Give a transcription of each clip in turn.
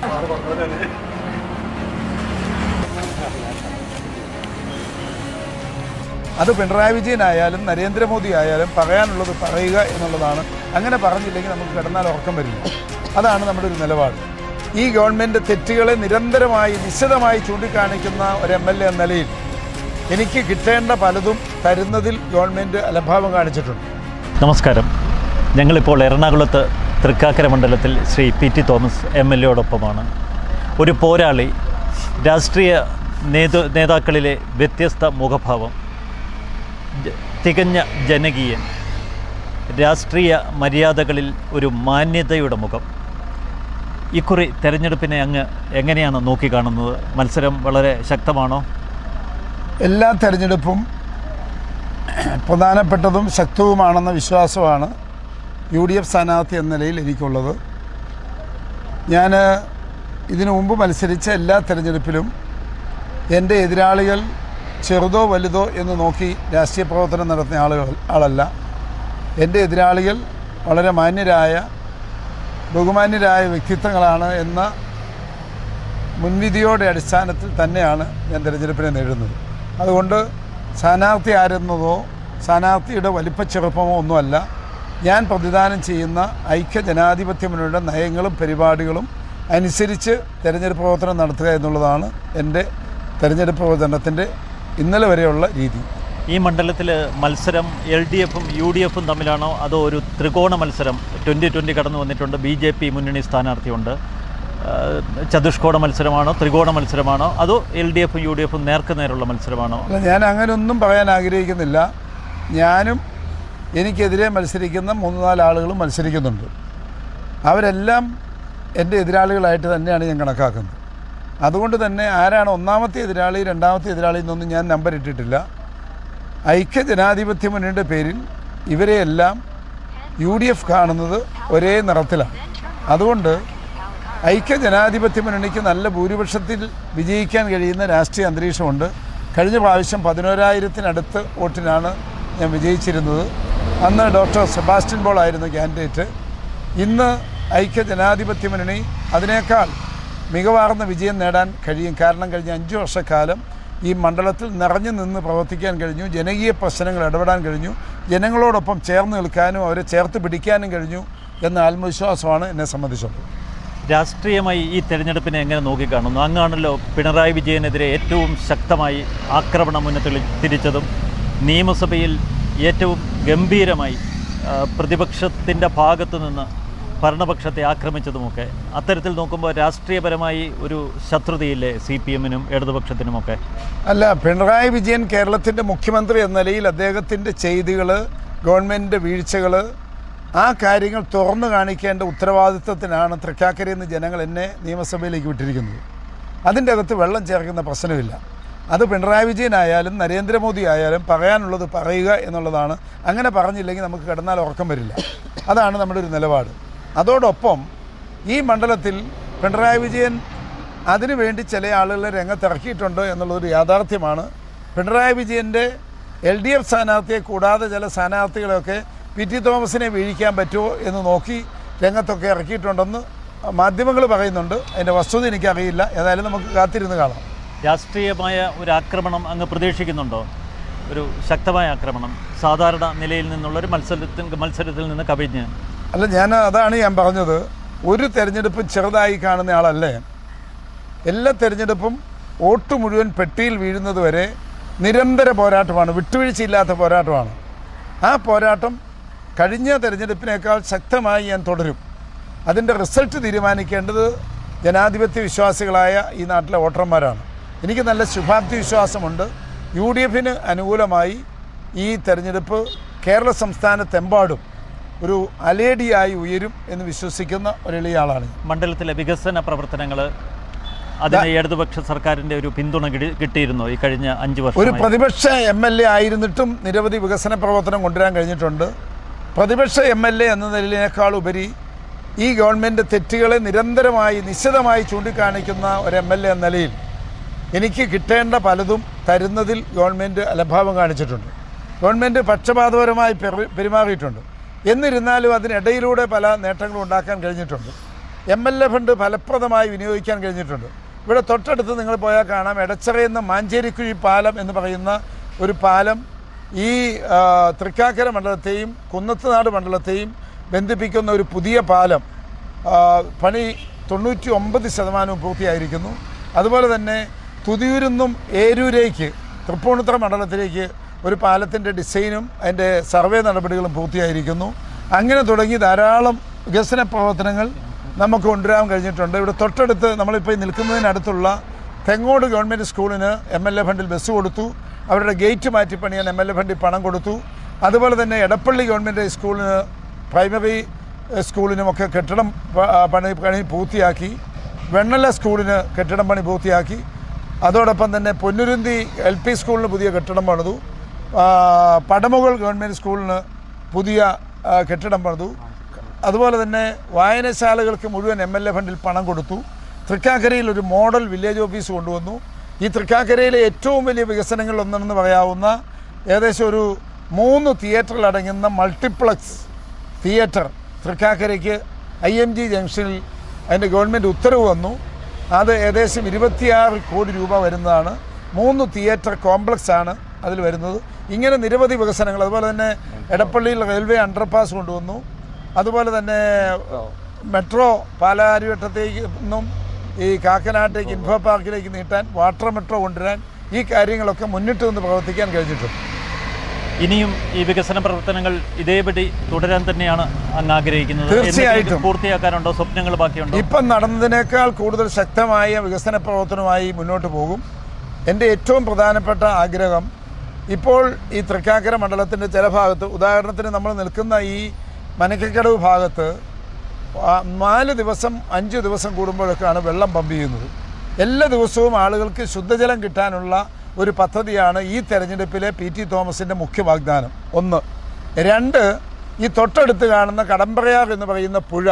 അത് പിണറായി വിജയനായാലും നരേന്ദ്രമോദി ആയാലും പറയാനുള്ളത് പറയുക എന്നുള്ളതാണ് അങ്ങനെ പറഞ്ഞില്ലെങ്കിൽ നമുക്ക് കിടന്നാൽ ഉറക്കം വരില്ല അതാണ് നമ്മുടെ ഒരു നിലപാട് ഈ ഗവൺമെൻറ് തെറ്റുകളെ നിരന്തരമായി നിശ്ചിതമായി ചൂണ്ടിക്കാണിക്കുന്ന ഒരു എം എൽ എ എന്ന നിലയിൽ എനിക്ക് കിട്ടേണ്ട പലതും തരുന്നതിൽ ഗവൺമെൻറ് അലംഭാവം കാണിച്ചിട്ടുണ്ട് നമസ്കാരം ഞങ്ങളിപ്പോൾ എറണാകുളത്ത് തൃക്കാക്കര മണ്ഡലത്തിൽ Shri P T Thomas M L എയോടൊപ്പമാണ് ഒരു പോരാളി രാഷ്ട്രീയ നേതൃ നേതാക്കളിലെ വ്യത്യസ്ത മുഖഭാവം ജ- തികഞ്ഞ ജനകീയൻ രാഷ്ട്രീയ മര്യാദകളിൽ ഒരു മാന്യതയുടെ മുഖം ഇക്കുറി തെരഞ്ഞെടുപ്പിനെ അങ്ങ് എങ്ങനെയാണ് നോക്കിക്കാണുന്നത് മത്സരം വളരെ ശക്തമാണോ എല്ലാ തെരഞ്ഞെടുപ്പും പ്രധാനപ്പെട്ടതും ശക്തവുമാണെന്ന വിശ്വാസമാണ് യു ഡി എഫ് സ്ഥാനാർത്ഥി എന്ന നിലയിൽ എനിക്കുള്ളത് ഞാൻ ഇതിനു മുമ്പ് മത്സരിച്ച എല്ലാ തെരഞ്ഞെടുപ്പിലും എൻ്റെ എതിരാളികൾ ചെറുതോ വലുതോ എന്ന് നോക്കി രാഷ്ട്രീയ പ്രവർത്തനം നടത്തുന്ന ആളുകൾ ആളല്ല എൻ്റെ എതിരാളികൾ വളരെ മാന്യരായ ബഹുമാന്യരായ വ്യക്തിത്വങ്ങളാണ് എന്ന മുൻവിധിയുടെ അടിസ്ഥാനത്തിൽ തന്നെയാണ് ഞാൻ തിരഞ്ഞെടുപ്പിനെ നേരിടുന്നത് അതുകൊണ്ട് സ്ഥാനാർത്ഥി ആരെന്നതോ സ്ഥാനാർത്ഥിയുടെ വലിപ്പ ചെറുപ്പമോ ഒന്നുമല്ല ഞാൻ പ്രതിദാനം ചെയ്യുന്ന ഐക്യ ജനാധിപത്യ മുന്നണിയുടെ നയങ്ങളും പരിപാടികളും അനുസരിച്ച് തെരഞ്ഞെടുപ്പ് പ്രവർത്തനം നടത്തുക എന്നുള്ളതാണ് എൻ്റെ തെരഞ്ഞെടുപ്പ് പ്രവർത്തനത്തിൻ്റെ ഇന്നലെ വരെയുള്ള രീതി ഈ മണ്ഡലത്തിൽ മത്സരം എൽ ഡി എഫും യു ഡി എഫും തമ്മിലാണോ അതോ ഒരു ത്രികോണ മത്സരം ട്വൻ്റി ട്വൻ്റി കടന്നു വന്നിട്ടുണ്ട് ബി ജെ പി മുന്നണി സ്ഥാനാർത്ഥിയുണ്ട് ആ, ചതുഷ്കോണ മത്സരമാണോ ത്രികോണ മത്സരമാണോ അതോ എൽ ഡി എഫും യു ഡി എഫും നേർക്ക് നേരുള്ള മത്സരമാണോ അല്ല ഞാൻ അങ്ങനെയൊന്നും പറയാൻ ആഗ്രഹിക്കുന്നില്ല ഞാനും എനിക്കെതിരെ മത്സരിക്കുന്ന മൂന്ന് നാല് ആളുകളും മത്സരിക്കുന്നുണ്ട് അവരെല്ലാം എൻ്റെ എതിരാളികളായിട്ട് തന്നെയാണ് ഞാൻ കണക്കാക്കുന്നത് അതുകൊണ്ട് തന്നെ ആരാണ് ഒന്നാമത്തെ എതിരാളി രണ്ടാമത്തെ എതിരാളി എന്നൊന്നും ഞാൻ നമ്പർ ഇട്ടിട്ടില്ല ഐക്യ ജനാധിപത്യ മുന്നണിയുടെ പേരിൽ ഇവരെയെല്ലാം യു ഡി എഫ് കാണുന്നത് ഒരേ നിറത്തിലാണ് അതുകൊണ്ട് ഐക്യ ജനാധിപത്യ മുന്നണിക്ക് നല്ല ഭൂരിപക്ഷത്തിൽ വിജയിക്കാൻ കഴിയുന്ന രാഷ്ട്രീയ അന്തരീക്ഷമുണ്ട് കഴിഞ്ഞ പ്രാവശ്യം പതിനോരായിരത്തിനടുത്ത് വോട്ടിനാണ് ഞാൻ വിജയിച്ചിരുന്നത് അന്ന് ഡോക്ടർ സെബാസ്റ്റ്യൻ ബോൾ ആയിരുന്നു ക്യാൻഡിഡേറ്റ് ഇന്ന് ഐക്യ ജനാധിപത്യ മുന്നണി അതിനേക്കാൾ മികവാർന്ന വിജയം നേടാൻ കഴിയും കാരണം കഴിഞ്ഞ അഞ്ച് വർഷക്കാലം ഈ മണ്ഡലത്തിൽ നിറഞ്ഞു നിന്ന് പ്രവർത്തിക്കാൻ കഴിഞ്ഞു ജനകീയ പ്രശ്നങ്ങൾ ഇടപെടാൻ കഴിഞ്ഞു ജനങ്ങളോടൊപ്പം ചേർന്ന് നിൽക്കാനും അവരെ ചേർത്ത് പിടിക്കാനും കഴിഞ്ഞു എന്ന ആത്മവിശ്വാസമാണ് എന്നെ സംബന്ധിച്ചുള്ളത് രാഷ്ട്രീയമായി ഈ തെരഞ്ഞെടുപ്പിനെ എങ്ങനെ നോക്കിക്കാണുന്നു അങ്ങാണല്ലോ പിണറായി വിജയനെതിരെ ഏറ്റവും ശക്തമായി ആക്രമണം മുന്നത്തിൽ തിരിച്ചതും നിയമസഭയിൽ ഏറ്റവും ഗംഭീരമായി ആ, പ്രതിപക്ഷത്തിൻ്റെ ഭാഗത്തു നിന്ന് ഭരണപക്ഷത്തെ ആക്രമിച്ചതുമൊക്കെ അത്തരത്തിൽ നോക്കുമ്പോൾ രാഷ്ട്രീയപരമായി ഒരു ശത്രുതയില്ലേ സി പി എമ്മിനും ഇടതുപക്ഷത്തിനുമൊക്കെ അല്ല പിണറായി വിജയൻ കേരളത്തിൻ്റെ മുഖ്യമന്ത്രി എന്ന നിലയിൽ അദ്ദേഹത്തിൻ്റെ ചെയ്തികൾ ഗവൺമെൻറ്റിൻ്റെ വീഴ്ചകൾ ആ കാര്യങ്ങൾ തുറന്നു കാണിക്കേണ്ട ഉത്തരവാദിത്വത്തിനാണ് തൃക്കാക്കരയിൽ നിന്ന് ജനങ്ങൾ എന്നെ നിയമസഭയിലേക്ക് വിട്ടിരിക്കുന്നത് അതിൻ്റെ അകത്ത് വെള്ളം ചേർക്കുന്ന പ്രശ്നമില്ല അത് പിണറായി വിജയനായാലും നരേന്ദ്രമോദി ആയാലും പറയാനുള്ളത് പറയുക എന്നുള്ളതാണ് അങ്ങനെ പറഞ്ഞില്ലെങ്കിൽ നമുക്ക് കിടന്നാൽ ഉറക്കം വരില്ല അതാണ് നമ്മുടെ ഒരു നിലപാട് അതോടൊപ്പം ഈ മണ്ഡലത്തിൽ പിണറായി വിജയൻ അതിനുവേണ്ടി ചില ആളുകളെ രംഗത്തിറക്കിയിട്ടുണ്ട് എന്നുള്ളതൊരു യാഥാർത്ഥ്യമാണ് പിണറായി വിജയൻ്റെ എൽ ഡി എഫ് സ്ഥാനാർത്ഥിയെ കൂടാതെ ചില സ്ഥാനാർത്ഥികളെയൊക്കെ പി ടി തോമസിനെ വീഴിക്കാൻ പറ്റുമോ എന്ന് നോക്കി രംഗത്തൊക്കെ ഇറക്കിയിട്ടുണ്ടെന്ന് മാധ്യമങ്ങൾ പറയുന്നുണ്ട് അതിൻ്റെ വസ്തുത എനിക്കറിയില്ല ഏതായാലും നമുക്ക് കാത്തിരുന്ന് കാണാം രാഷ്ട്രീയമായ ഒരു ആക്രമണം അങ്ങ് പ്രതീക്ഷിക്കുന്നുണ്ടോ ഒരു ശക്തമായ ആക്രമണം സാധാരണ നിലയിൽ നിന്നുള്ള ഒരു മത്സരത്തിൽ മത്സരത്തിൽ നിന്ന് കവിഞ്ഞ് അല്ല ഞാൻ അതാണ് ഞാൻ പറഞ്ഞത് ഒരു തെരഞ്ഞെടുപ്പും ചെറുതായി കാണുന്ന ആളല്ലേ എല്ലാ തെരഞ്ഞെടുപ്പും വോട്ട് മുഴുവൻ പെട്ടിയിൽ വീഴുന്നത് വരെ നിരന്തര പോരാട്ടമാണ് വിട്ടുവീഴ്ചയില്ലാത്ത പോരാട്ടമാണ് ആ പോരാട്ടം കഴിഞ്ഞ തെരഞ്ഞെടുപ്പിനേക്കാൾ ശക്തമായി ഞാൻ തുടരും അതിൻ്റെ റിസൾട്ട് തീരുമാനിക്കേണ്ടത് ജനാധിപത്യ വിശ്വാസികളായ ഈ നാട്ടിലെ വോട്ടർമാരാണ് എനിക്ക് നല്ല ശുഭാപ്തി വിശ്വാസമുണ്ട് യു ഡി എഫിന് അനുകൂലമായി ഈ തെരഞ്ഞെടുപ്പ് കേരള സംസ്ഥാനത്തെമ്പാടും ഒരു അലേഡിയായി ഉയരും എന്ന് വിശ്വസിക്കുന്ന ഒരു എളിയ ആളാണ് ഞാൻ. മണ്ഡലത്തിലെ വികസന പ്രവർത്തനങ്ങൾ അതിന് ഇടതുപക്ഷ സർക്കാരിൻ്റെ ഒരു പിന്തുണ കിടി- കിട്ടിയിരുന്നോ ഈ കഴിഞ്ഞ അഞ്ച് ഒരു വർഷം പ്രതിപക്ഷ എം എൽ എ ആയിരുന്നിട്ടും നിരവധി വികസന പ്രവർത്തനം കൊണ്ടുവരാൻ കഴിഞ്ഞിട്ടുണ്ട് പ്രതിപക്ഷ എം എൽ എ എന്ന നിലയിനേക്കാൾ ഉപരി ഈ ഗവൺമെൻറ് തെറ്റുകളെ നിരന്തരമായി നിശ്ചിതമായി ചൂണ്ടിക്കാണിക്കുന്ന ഒരു എം എൽ എ എന്ന നിലയിൽ എനിക്ക് കിട്ടേണ്ട പലതും തരുന്നതിൽ ഗവൺമെൻറ് അലംഭാവം കാണിച്ചിട്ടുണ്ട് ഗവൺമെൻറ് പക്ഷപാതപരമായി പെരു- പെരുമാറിയിട്ടുണ്ട് എന്നിരുന്നാലും അതിനിടയിലൂടെ പല നേട്ടങ്ങളും ഉണ്ടാക്കാൻ കഴിഞ്ഞിട്ടുണ്ട് എം എൽ എ ഫണ്ട് ഫലപ്രദമായി വിനിയോഗിക്കാൻ കഴിഞ്ഞിട്ടുണ്ട് ഇവിടെ തൊട്ടടുത്ത് നിങ്ങൾ പോയാൽ കാണാം എടച്ചറയുന്ന മാഞ്ചേരിക്കുഴി പാലം എന്ന് പറയുന്ന ഒരു പാലം ഈ ആ, തൃക്കാക്കര മണ്ഡലത്തെയും കുന്നത്തുനാട് മണ്ഡലത്തെയും ബന്ധിപ്പിക്കുന്ന ഒരു പുതിയ പാലം ആ, പണി തൊണ്ണൂറ്റി ഒമ്പത് ശതമാനവും പൂർത്തിയായിരിക്കുന്നു അതുപോലെ തന്നെ തുതിയൂരിൽ നിന്നും ഏരൂരേക്ക് തൃപ്പൂണിത്തുറ മണ്ഡലത്തിലേക്ക് ഒരു പാലത്തിൻ്റെ ഡിസൈനും അതിൻ്റെ സർവേ നടപടികളും പൂർത്തിയായിരിക്കുന്നു അങ്ങനെ തുടങ്ങി ധാരാളം വികസന പ്രവർത്തനങ്ങൾ നമുക്ക് കൊണ്ടുവരാൻ കഴിഞ്ഞിട്ടുണ്ട് ഇവിടെ തൊട്ടടുത്ത് നമ്മളിപ്പോൾ ഈ നിൽക്കുന്നതിനടുത്തുള്ള തെങ്ങോട് ഗവൺമെൻറ് സ്കൂളിന് എം എൽ എ ഫണ്ടിൽ ബസ് കൊടുത്തു അവരുടെ ഗേറ്റ് മാറ്റി പണിയാൻ എം എൽ എ ഫണ്ടിൽ പണം കൊടുത്തു അതുപോലെ തന്നെ എടപ്പള്ളി ഗവൺമെൻറ് സ്കൂളിന് പ്രൈമറി എഹ്, സ്കൂളിനുമൊക്കെ കെട്ടിടം പ- ആ, പണി പണി പൂർത്തിയാക്കി വെണ്ണല സ്കൂളിന് കെട്ടിടം പണി പൂർത്തിയാക്കി അതോടൊപ്പം തന്നെ പൊന്നുരുന്തി എൽ പി സ്കൂളിന് പുതിയ കെട്ടിടം പണിതു ആ, പടമുകൾ ഗവൺമെൻറ് സ്കൂളിന് പുതിയ ആ, കെട്ടിടം പണിതു അതുപോലെ തന്നെ വായനശാലകൾക്ക് മുഴുവൻ എം എൽ എ ഫണ്ടിൽ പണം കൊടുത്തു തൃക്കാക്കരയിൽ ഒരു മോഡൽ വില്ലേജ് ഓഫീസ് കൊണ്ടുവന്നു ഈ തൃക്കാക്കരയിലെ ഏറ്റവും വലിയ വികസനങ്ങളിൽ ഒന്നെന്ന് പറയാവുന്ന ഏകദേശം ഒരു മൂന്ന് തിയേറ്ററിൽ അടങ്ങുന്ന മൾട്ടിപ്ലക്സ് തിയേറ്റർ തൃക്കാക്കരയ്ക്ക് ഐ എം ജി ജംഗ്ഷനിൽ അതിൻ്റെ ഗവൺമെൻറ് ഉത്തരവ് വന്നു അത് ഏകദേശം ഇരുപത്തിയാറ് കോടി രൂപ വരുന്നതാണ് മൂന്ന് തിയേറ്റർ കോംപ്ലക്സ് ആണ് അതിൽ വരുന്നത് ഇങ്ങനെ നിരവധി വികസനങ്ങൾ അതുപോലെ തന്നെ എടപ്പള്ളിയിൽ റെയിൽവേ അണ്ടർപാസ് കൊണ്ടുവന്നു അതുപോലെ തന്നെ മെട്രോ പാലാരിവട്ടത്തേക്ക് നിന്നും ഈ കാക്കനാട്ടേക്ക് ഇൻഫോ പാർക്കിലേക്ക് നീട്ടാൻ വാട്ടർ മെട്രോ കൊണ്ടുവരാൻ ഈ കാര്യങ്ങളൊക്കെ മുന്നിട്ട് നിന്ന് പ്രവർത്തിക്കാൻ കഴിഞ്ഞിട്ടുണ്ട് ഇനിയും ഈ വികസന പ്രവർത്തനങ്ങൾ ഇതേപടി തുടരാൻ തന്നെയാണ് അങ്ങ് ആഗ്രഹിക്കുന്നത് തീർച്ചയായിട്ടും. എന്തെങ്കിലും പൂർത്തിയാക്കാനുണ്ടോ സ്വപ്നങ്ങൾ ബാക്കിയുണ്ടോ ഇപ്പം നടന്നതിനേക്കാൾ കൂടുതൽ ശക്തമായ വികസന പ്രവർത്തനമായി മുന്നോട്ട് പോകും എൻ്റെ ഏറ്റവും പ്രധാനപ്പെട്ട ആഗ്രഹം ഇപ്പോൾ ഈ തൃക്കാക്കര മണ്ഡലത്തിൻ്റെ ചില ഭാഗത്ത് ഉദാഹരണത്തിന് നമ്മൾ നിൽക്കുന്ന ഈ മനക്കക്കടവ് ഭാഗത്ത് ആ, നാല് ദിവസം അഞ്ച് ദിവസം കൂടുമ്പോഴൊക്കെയാണ് വെള്ളം പമ്പ് ചെയ്യുന്നത് എല്ലാ ദിവസവും ആളുകൾക്ക് ശുദ്ധജലം കിട്ടാനുള്ള ഒരു പദ്ധതിയാണ് ഈ തെരഞ്ഞെടുപ്പിലെ പി ടി തോമസിൻ്റെ മുഖ്യ വാഗ്ദാനം ഒന്ന് രണ്ട് ഈ തൊട്ടടുത്ത് കാണുന്ന കടമ്പറയാർ എന്ന് പറയുന്ന പുഴ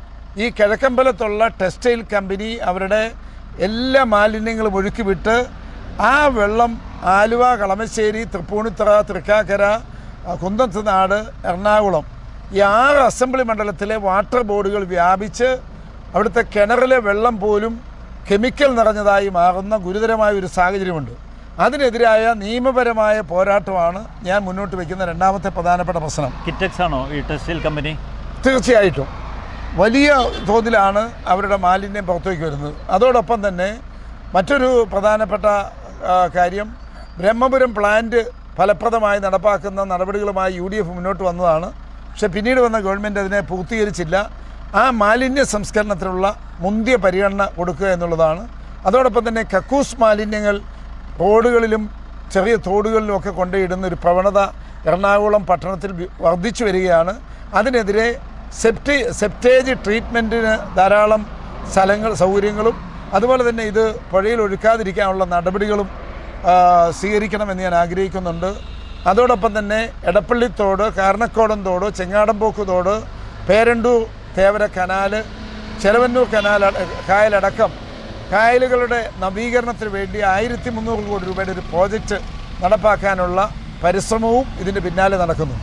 ഈ കിഴക്കമ്പലത്തുള്ള ടെക്സ്റ്റൈൽ കമ്പനി അവരുടെ എല്ലാ മാലിന്യങ്ങളും ഒഴുക്കി വിട്ട് ആ വെള്ളം ആലുവ കളമശ്ശേരി തൃപ്പൂണിത്തറ തൃക്കാക്കര ആ, കുന്നത്തുനാട് എറണാകുളം ഈ ആറ് അസംബ്ലി മണ്ഡലത്തിലെ വാട്ടർ ബോർഡുകൾ വ്യാപിച്ച് അവിടുത്തെ കിണറിലെ വെള്ളം പോലും കെമിക്കൽ നിറഞ്ഞതായി മാറുന്ന ഗുരുതരമായ ഒരു സാഹചര്യമുണ്ട് അതിനെതിരായ നിയമപരമായ പോരാട്ടമാണ് ഞാൻ മുന്നോട്ട് വയ്ക്കുന്ന രണ്ടാമത്തെ പ്രധാനപ്പെട്ട പ്രശ്നം കിറ്റക്സ് ആണോ ഈ ടെക്സ്റ്റൈൽ കമ്പനി തീർച്ചയായിട്ടും വലിയ തോതിലാണ് അവരുടെ മാലിന്യം പുറത്തേക്ക് വരുന്നത് അതോടൊപ്പം തന്നെ മറ്റൊരു പ്രധാനപ്പെട്ട ആ, കാര്യം ബ്രഹ്മപുരം പ്ലാന്റ് ഫലപ്രദമായി നടപ്പാക്കുന്ന നടപടികളുമായി യു ഡി എഫ് മുന്നോട്ട് വന്നതാണ് പക്ഷെ പിന്നീട് വന്ന ഗവൺമെൻറ് അതിനെ പൂർത്തീകരിച്ചില്ല ആ മാലിന്യ സംസ്കരണത്തിനുള്ള മുന്തിയ പരിഗണന കൊടുക്കുക എന്നുള്ളതാണ് അതോടൊപ്പം തന്നെ കക്കൂസ് മാലിന്യങ്ങൾ റോഡുകളിലും ചെറിയ തോടുകളിലും ഒക്കെ കൊണ്ടുപോയിടുന്ന ഒരു പ്രവണത എറണാകുളം പട്ടണത്തിൽ വി- വർദ്ധിച്ചു വരികയാണ് അതിനെതിരെ സെപ്റ്റി സെപ്റ്റേജ് ട്രീറ്റ്മെൻറ്റിന് ധാരാളം സ്ഥലങ്ങൾ സൗകര്യങ്ങളും അതുപോലെ തന്നെ ഇത് പുഴയിൽ ഒഴുക്കാതിരിക്കാനുള്ള നടപടികളും ആ, സ്വീകരിക്കണമെന്ന് ഞാൻ ആഗ്രഹിക്കുന്നുണ്ട് അതോടൊപ്പം തന്നെ എടപ്പള്ളി തോട് കാരണക്കോടം തോട് ചെങ്ങാടംപോക്ക് തോട് പേരണ്ടൂർ തേവര കനാല് ചെലവന്നൂർ കനാൽ അട- കായലടക്കം കായലുകളുടെ നവീകരണത്തിന് വേണ്ടി ആയിരത്തി മുന്നൂറ് കോടി രൂപയുടെ ഒരു പ്രോജക്റ്റ് നടപ്പാക്കാനുള്ള പരിശ്രമവും ഇതിൻ്റെ പിന്നാലെ നടക്കുന്നു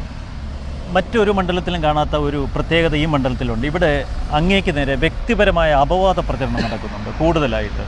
മറ്റൊരു മണ്ഡലത്തിലും കാണാത്ത ഒരു പ്രത്യേകത ഈ മണ്ഡലത്തിലുണ്ട് ഇവിടെ അങ്ങേക്ക് നേരെ വ്യക്തിപരമായ അപവാദ പ്രചരണം നടക്കുന്നുണ്ട് കൂടുതലായിട്ട്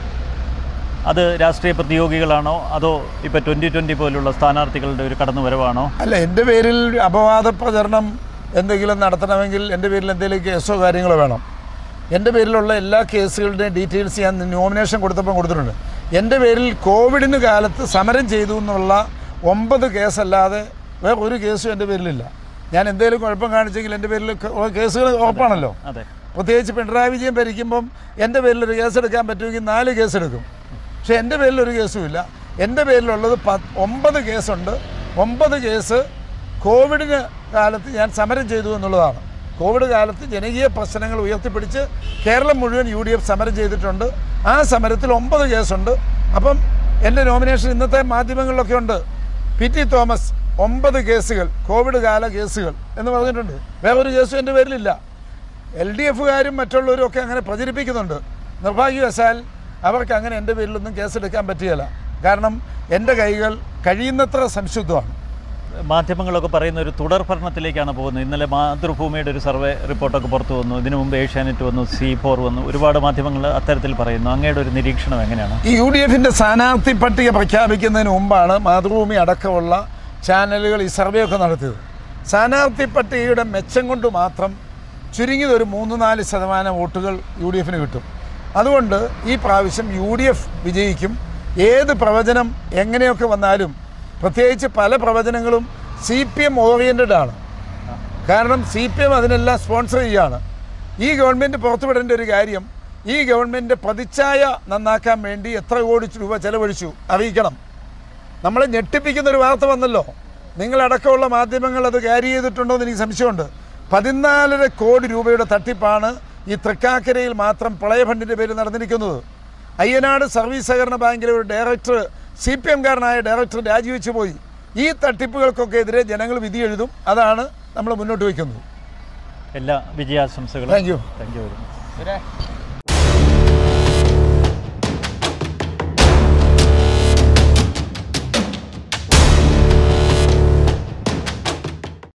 അത് രാഷ്ട്രീയ പ്രതിയോഗികളാണോ അതോ ഇപ്പോൾ ട്വൻ്റി ട്വൻ്റി പോലുള്ള സ്ഥാനാർത്ഥികളുടെ ഒരു കടന്നുവരവാണോ അല്ല എൻ്റെ പേരിൽ അപവാദ പ്രചരണം എന്തെങ്കിലും നടത്തണമെങ്കിൽ എൻ്റെ പേരിൽ എന്തെങ്കിലും കേസോ കാര്യങ്ങളോ വേണം എൻ്റെ പേരിലുള്ള എല്ലാ കേസുകളുടെയും ഡീറ്റെയിൽസ് ഞാൻ നോമിനേഷൻ കൊടുത്തപ്പോൾ കൊടുത്തിട്ടുണ്ട് എൻ്റെ പേരിൽ കോവിഡിന് കാലത്ത് സമരം ചെയ്തു എന്നുള്ള ഒമ്പത് കേസല്ലാതെ വേറെ ഒരു കേസും എൻ്റെ പേരിലില്ല ഞാൻ എന്തെങ്കിലും കുഴപ്പം കാണിച്ചെങ്കിൽ എൻ്റെ പേരിൽ ക- കേസുകൾ ഉറപ്പാണല്ലോ അതെ പ്രത്യേകിച്ച് പിണറായി വിജയൻ ഭരിക്കുമ്പം എൻ്റെ പേരിൽ ഒരു കേസെടുക്കാൻ പറ്റുമെങ്കിൽ നാല് കേസെടുക്കും പക്ഷേ എൻ്റെ പേരിൽ ഒരു കേസുമില്ല എൻ്റെ പേരിലുള്ളത് പത്ത് ഒമ്പത് കേസുണ്ട് ഒമ്പത് കേസ് കോവിഡിന് കാലത്ത് ഞാൻ സമരം ചെയ്തു എന്നുള്ളതാണ് കോവിഡ് കാലത്ത് ജനകീയ പ്രശ്നങ്ങൾ ഉയർത്തിപ്പിടിച്ച് കേരളം മുഴുവൻ യു ഡി എഫ് സമരം ചെയ്തിട്ടുണ്ട് ആ സമരത്തിൽ ഒമ്പത് കേസുണ്ട് അപ്പം എൻ്റെ നോമിനേഷൻ ഇന്നത്തെ മാധ്യമങ്ങളിലൊക്കെ ഉണ്ട് പി ടി തോമസ് ഒമ്പത് കേസുകൾ കോവിഡ് കാല കേസുകൾ എന്ന് പറഞ്ഞിട്ടുണ്ട് വേറൊരു കേസും എൻ്റെ പേരിലില്ല എൽ ഡി എഫുകാരും മറ്റുള്ളവരും ഒക്കെ അങ്ങനെ പ്രചരിപ്പിക്കുന്നുണ്ട് നിർഭാഗ്യവശാൽ അവർക്ക് അങ്ങനെ എൻ്റെ പേരിലൊന്നും കേസെടുക്കാൻ പറ്റുകയില്ല കാരണം എൻ്റെ കൈകൾ കഴിയുന്നത്ര സംശുദ്ധമാണ് മാധ്യമങ്ങളൊക്കെ പറയുന്ന ഒരു തുടർ ഭരണത്തിലേക്കാണ് പോകുന്നത് ഇന്നലെ മാതൃഭൂമിയുടെ ഒരു സർവേ റിപ്പോർട്ടൊക്കെ പുറത്തു വന്നു ഇതിനു മുമ്പ് ഏഷ്യാനെറ്റ് വന്നു സി ഫോർ വന്നു ഒരുപാട് മാധ്യമങ്ങൾ അത്തരത്തിൽ പറയുന്നു അങ്ങയുടെ ഒരു നിരീക്ഷണം എങ്ങനെയാണ് ഈ യു ഡി എഫിൻ്റെ സ്ഥാനാർത്ഥി പട്ടിക പ്രഖ്യാപിക്കുന്നതിന് മുമ്പാണ് മാതൃഭൂമി അടക്കമുള്ള ചാനലുകൾ ഈ സർവേ ഒക്കെ നടത്തിയത് സ്ഥാനാർത്ഥി പട്ടികയുടെ മെച്ചം കൊണ്ട് മാത്രം ചുരുങ്ങിയത് ഒരു മൂന്ന് നാല് ശതമാനം വോട്ടുകൾ യു ഡി എഫിന് കിട്ടും അതുകൊണ്ട് ഈ പ്രാവശ്യം യു ഡി എഫ് വിജയിക്കും ഏത് പ്രവചനം എങ്ങനെയൊക്കെ വന്നാലും പ്രത്യേകിച്ച് പല പ്രവചനങ്ങളും സി പി എം ഓറിയൻറ്റഡ് ആണ് കാരണം സി പി എം അതിനെല്ലാം സ്പോൺസർ ചെയ്യുകയാണ് ഈ ഗവൺമെൻറ് പുറത്തുവിടേണ്ട ഒരു കാര്യം ഈ ഗവൺമെൻറ് പ്രതിച്ഛായ നന്നാക്കാൻ വേണ്ടി എത്ര കോടി രൂപ ചെലവഴിച്ചു അറിയിക്കണം നമ്മളെ ഞെട്ടിപ്പിക്കുന്ന ഒരു വാർത്ത വന്നല്ലോ നിങ്ങളടക്കമുള്ള മാധ്യമങ്ങൾ അത് ക്യാരി ചെയ്തിട്ടുണ്ടോ എന്ന് എനിക്ക് സംശയമുണ്ട് പതിനാലര കോടി രൂപയുടെ തട്ടിപ്പാണ് ഈ തൃക്കാക്കരയിൽ മാത്രം പ്രളയ ഫണ്ടിൻ്റെ പേരിൽ നടന്നിരിക്കുന്നത് അയ്യനാട് സർവീസ് സഹകരണ ബാങ്കിലെ ഒരു ഡയറക്ടർ സി പി എംകാരനായ ഡയറക്ടർ രാജിവെച്ചു പോയി ഈ തട്ടിപ്പുകൾക്കൊക്കെ എതിരെ ജനങ്ങൾ വിധി എഴുതും അതാണ് നമ്മൾ മുന്നോട്ട് വയ്ക്കുന്നത് എല്ലാ വിജയാശംസകളും thank you thank you very much